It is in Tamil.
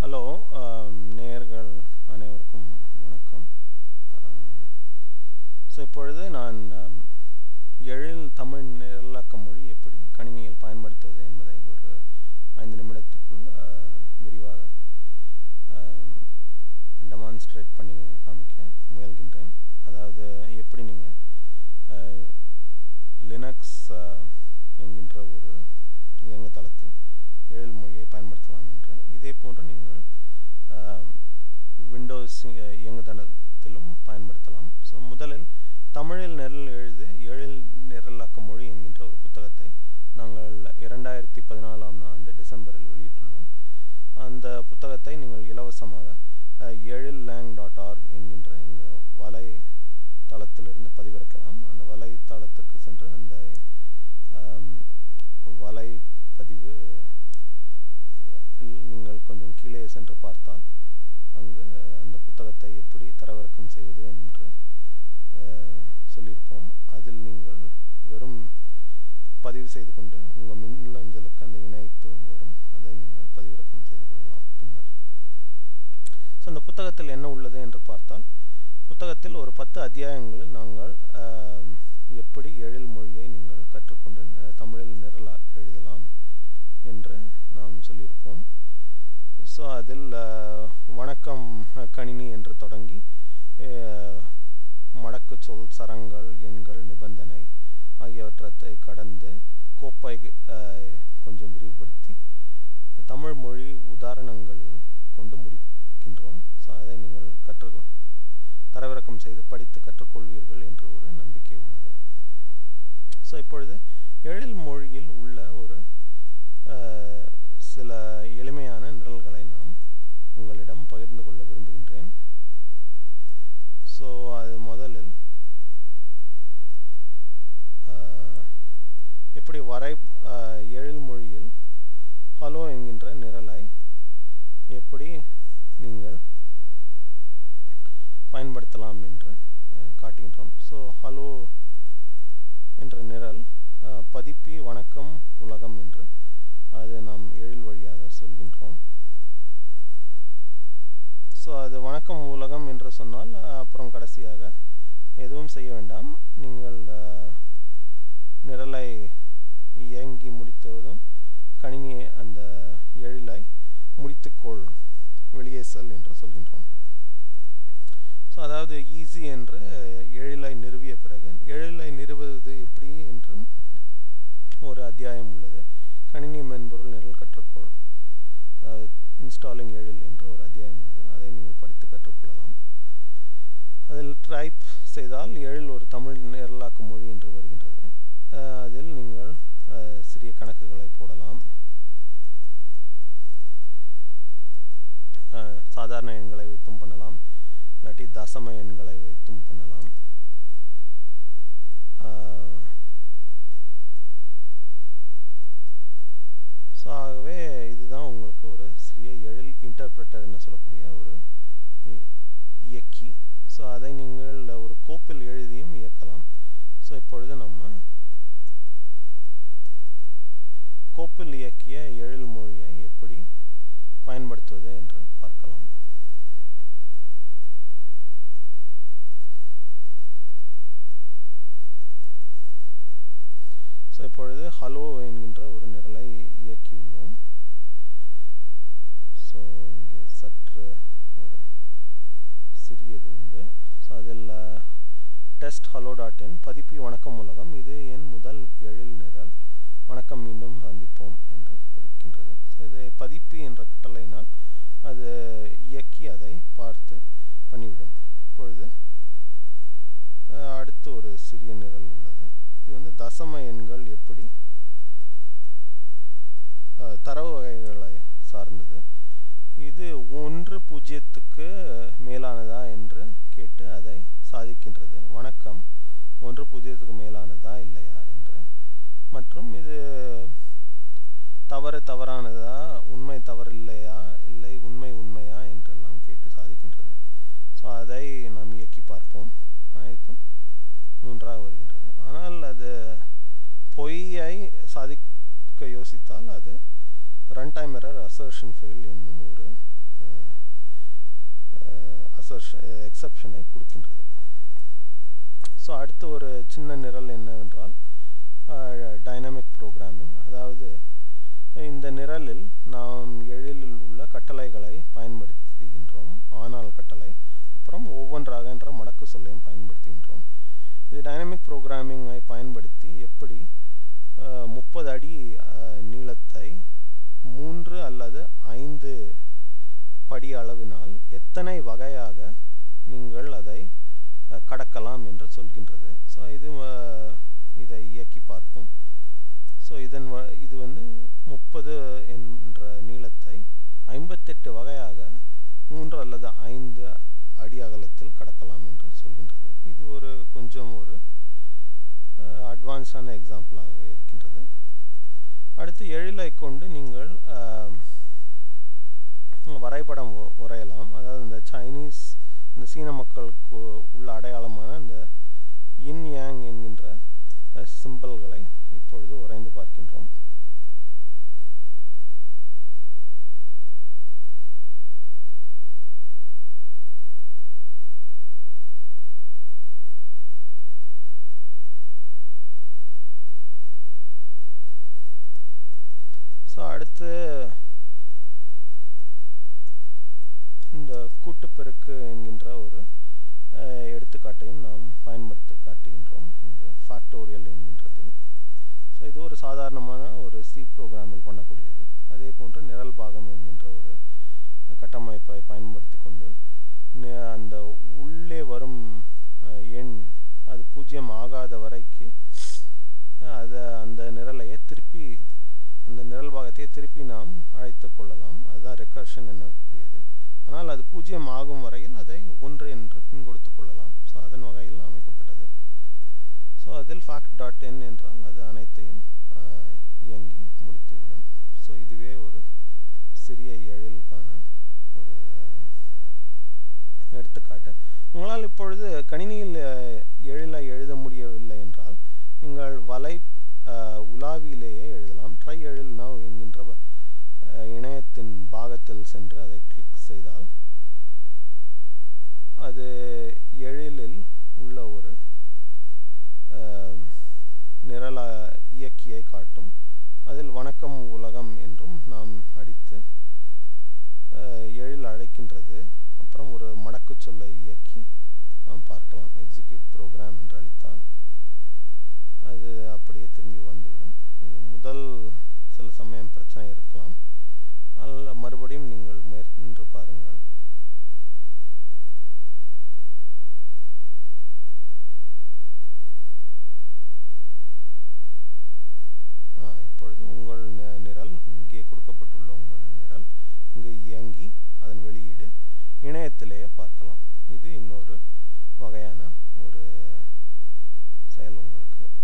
ஹலோ நேயர்கள் அனைவருக்கும் வணக்கம் ஸோ இப்பொழுது நான் ஆம், எழில் தமிழ் நிரலாக்க மொழி எப்படி கணினியில் பயன்படுத்துவது என்பதை ஒரு ஐந்து நிமிடத்துக்குள் ஆ, விரிவாக டெமான்ஸ்ட்ரேட் பண்ணி காமிக்க முயல்கின்றேன் அதாவது எப்படி நீங்கள் லினக்ஸ் என்கின்ற ஒரு இயங்குதளத்தில் எழில் மொழியை பயன்படுத்தலாம் என்று இதே போன்று நீங்கள் விண்டோஸ் இயங்குதளத்திலும் பயன்படுத்தலாம் ஸோ முதலில் தமிழில் நிரல் எழுது எழில் நிரலாக்க மொழி என்கின்ற ஒரு புத்தகத்தை நாங்கள் இரண்டாயிரத்தி பதினாலாம் ஆண்டு டிசம்பரில் வெளியிட்டுள்ளோம் அந்த புத்தகத்தை நீங்கள் இலவசமாக எழில் லேங் டாட் ஆர்க் என்கின்ற எங்கள் வலை தளத்திலிருந்து பதிவிறக்கலாம் அந்த வலைத்தளத்திற்கு சென்று அந்த ஆம், வலைப்பதிவு இல் நீங்கள் கொஞ்சம் கீழே சென்று பார்த்தால் அங்கு அந்த புத்தகத்தை எப்படி தரவிறக்கம் செய்வது என்று அஹ், சொல்லியிருப்போம் அதில் நீங்கள் வெறும் பதிவு செய்து கொண்டு உங்கள் மின்னஞ்சலுக்கு அந்த இணைப்பு வரும் அதை நீங்கள் பதிவிறக்கம் செய்து கொள்ளலாம் பின்னர் ஸோ அந்த புத்தகத்தில் என்ன உள்ளது என்று பார்த்தால் புத்தகத்தில் ஒரு பத்து அத்தியாயங்களில் நாங்கள் ஆம், எப்படி எழில் மொழியை நீங்கள் கற்றுக்கொண்டு அஹ், தமிழில் நிரலா எழுதலாம் என்று நாம் சொல்லியிருப்போம் ஸோ அதில் அஹ், வணக்கம் அஹ், கணினி என்று தொடங்கி அஹ், மடக்கு சொல் சரங்கள் எண்கள் நிபந்தனை ஆகியவற்றை கடந்து கோப்பை அஹ், கொஞ்சம் விரிவுபடுத்தி தமிழ் மொழி உதாரணங்களில் கொண்டு முடிக்கின்றோம் ஸோ அதை நீங்கள் கற்று தரவிறக்கம் செய்து படித்து கற்றுக்கொள்வீர்கள் என்று ஒரு நம்பிக்கை உள்ளது ஸோ இப்பொழுது எழில் மொழியில் உள்ள ஒரு அஹ், சில எளிமையான நிரல்களை நாம் உங்களிடம் பகிர்ந்து கொள்ள விரும்புகின்றேன் ஸோ அது முதலில் அஹ், எப்படி வரை அஹ், எழில் மொழியில் ஹலோ என்கின்ற நிரலை எப்படி நீங்கள் பயன்படுத்தலாம் என்று அஹ், காட்டுகின்றோம் ஸோ ஹலோ என்ற நிரல் அஹ், பதிப்பி வணக்கம் உலகம் என்று அது நாம் எழில் வழியாக சொல்கின்றோம் ஸோ அது வணக்கம் உலகம் என்று சொன்னால் அஹ், அப்புறம் கடைசியாக எதுவும் செய்ய வேண்டாம் நீங்கள் அஹ், நிரலை இயங்கி முடித்ததும் கணினி அந்த எழிலை முடித்துக்கொள் வெளியே செல் என்று சொல்கின்றோம் ஸோ அதாவது ஈஸி என்று எழிலை நிறுவிய பிறகு எழிலை நிறுவுவது எப்படி என்றும் ஒரு அத்தியாயம் உள்ளது கணினி மென்பொருள் நிரல் கற்றுக்கொள் அதாவது இன்ஸ்டாலிங் எழில் என்று ஒரு அத்தியாயம் உள்ளது அதை நீங்கள் படித்து கற்றுக்கொள்ளலாம் அதில் டைப் செய்தால் எழில் ஒரு தமிழ் நிரலாக்க மொழி என்று வருகின்றது அஹ் அதில் நீங்கள் அஹ், சிறிய கணக்குகளை போடலாம் அஹ், சாதாரண எண்களை வைத்தும் பண்ணலாம் இல்லாட்டி தசம எண்களை வைத்தும் பண்ணலாம் ஸோ ஆகவே இதுதான் உங்களுக்கு ஒரு சிறிய எழில் இன்டர்பிரட்டர் என்ன சொல்லக்கூடிய ஒரு இ- இயக்கி ஸோ அதை நீங்கள் ஒரு கோப்பில் எழுதியும் இயக்கலாம் ஸோ இப்பொழுது நம்ம கோப்பில் இயக்கிய எழில் மொழியை எப்படி பயன்படுத்துவது என்று பார்க்கலாம் ஸோ இப்பொழுது ஹலோ என்கின்ற ஒரு நிரலை இயக்கியுள்ளோம் ஸோ இங்கே சற்று ஒரு சிறியது உண்டு ஸோ அதில் டெஸ்ட் ஹலோ டாட் இன் பதிப்பி வணக்கம் உலகம் இது என் முதல் எழில் நிரல் வணக்கம் மீண்டும் சந்திப்போம் என்று இருக்கின்றது ஸோ இதை பதிப்பி என்ற கட்டளையினால் அது இயக்கி அதை பார்த்து பண்ணிவிடும் இப்பொழுது அஹ், அடுத்து ஒரு சிறிய நிரல் உள்ளது இது வந்து தசம எண்கள் எப்படி அஹ், தரவு வகைகளை சார்ந்தது இது ஒன்று பூஜ்ஜியத்துக்கு மேலானதா என்று கேட்டு அதை சாதிக்கின்றது வணக்கம் ஒன்று பூஜ்ஜியத்துக்கு மேலானதா இல்லையா என்று மற்றும் இது தவறு தவறானதா உண்மை தவறு இல்லையா இல்லை உண்மை உண்மையா என்றெல்லாம் கேட்டு சாதிக்கின்றது ஸோ அதை நாம் இயக்கி பார்ப்போம் அனைத்தும் மூன்றாக வருகின்றது ஆனால் அது பொய்யை சாதிக்க யோசித்தால் அது run time error assertion fail என்னும் ஒரு அசர்ஷன் எக்ஸப்ஷனை கொடுக்கின்றது ஸோ அடுத்து ஒரு சின்ன நிரல் என்னவென்றால் டைனமிக் ப்ரோக்ராமிங் அதாவது இந்த நிரலில் நாம் எழிலில் உள்ள கட்டளைகளை பயன்படுத்துகின்றோம் ஆனால் கட்டளை அப்புறம் ஒவ்வொன்றாக என்ற மடக்கு சொல்லையும் பயன்படுத்துகின்றோம் இது டைனமிக் ப்ரோக்ராமிங்கை பயன்படுத்தி எப்படி முப்பது அடி நீளத்தை மூன்று அல்லது ஐந்து படி அளவினால் எத்தனை வகையாக நீங்கள் அதை கடக்கலாம் என்று சொல்கின்றது ஸோ இது இதை இயக்கி பார்ப்போம் ஸோ இதன் இது வந்து முப்பது என்ற நீளத்தை ஐம்பத்தெட்டு வகையாக மூன்று அல்லது ஐந்து அடி அகலத்தில் கடக்கலாம் என்று சொல்கின்றது இது ஒரு கொஞ்சம் ஒரு அட்வான்ஸான எக்ஸாம்பிளாகவே இருக்கின்றது அடுத்து எழிலை கொண்டு நீங்கள் வரைபடம் வரையலாம் அதாவது இந்த சைனீஸ் இந்த சீன மக்களுக்கு உள்ள அடையாளமான இந்த இன் யாங் என்கின்ற சிம்பிள்களை இப்பொழுது உறைந்து பார்க்கின்றோம் ஸோ அடுத்து இந்த கூட்டுப்பெருக்கு என்கின்ற ஒரு எடுத்துக்காட்டையும் நாம் பயன்படுத்தி காட்டுகின்றோம் இங்கு ஃபேக்டோரியல் என்கின்றதில் ஸோ இது ஒரு சாதாரணமான ஒரு சி ப்ரோக்ராமில் பண்ணக்கூடியது அதே போன்று நிரல் பாகம் என்கின்ற ஒரு கட்டமைப்பை பயன்படுத்தி கொண்டு அந்த உள்ளே வரும் எண் அது பூஜ்ஜியம் ஆகாத வரைக்கு அதை அந்த நிரலையை திருப்பி அந்த நிரல் பாகத்தை திருப்பி நாம் அழைத்து கொள்ளலாம் அதுதான் ரெக்கர்ஷன் என்னக்கூடியது ஆனால் அது பூஜ்ஜியம் ஆகும் வரையில் அதை ஒன்று என்று பின் கொடுத்து கொள்ளலாம் ஸோ அதன் வகையில் அமைக்கப்பட்டது ஸோ அதில் ஃபேக்ட் டாட் என் என்றால் அது அனைத்தையும் இயங்கி முடித்துவிடும் ஸோ இதுவே ஒரு சிறிய எழிலுக்கான ஒரு எடுத்துக்காட்டு உங்களால் இப்பொழுது கணினியில் எழிலை எழுத முடியவில்லை என்றால் நீங்கள் வலை உலாவியிலேயே எழுதலாம் ட்ரை எழில் நவ் என்கின்ற இணையத்தின் பாகத்தில் சென்று அதை கிளிக் செய்தால் அது எழிலில் உள்ள ஒரு நிரல இயக்கியை காட்டும் அதில் வணக்கம் உலகம் என்றும் நாம் அடித்து எழில் அழைக்கின்றது அப்புறம் ஒரு மடக்கு சொல்லை இயக்கி நாம் பார்க்கலாம் எக்ஸிக்யூட் ப்ரோக்ராம் என்று அளித்தால் அது அப்படியே திரும்பி வந்துவிடும் இது முதல் சில சமயம் பிரச்சனை இருக்கலாம் அல்ல மறுபடியும் நீங்கள் முயன்று பாருங்கள் இப்பொழுது உங்கள் நிரல் இங்கே கொடுக்கப்பட்டுள்ள உங்கள் நிரல் இங்கு இயங்கி அதன் வெளியீடு இணையத்திலேயே பார்க்கலாம் இது இன்னொரு வகையான ஒரு செயல் உங்களுக்கு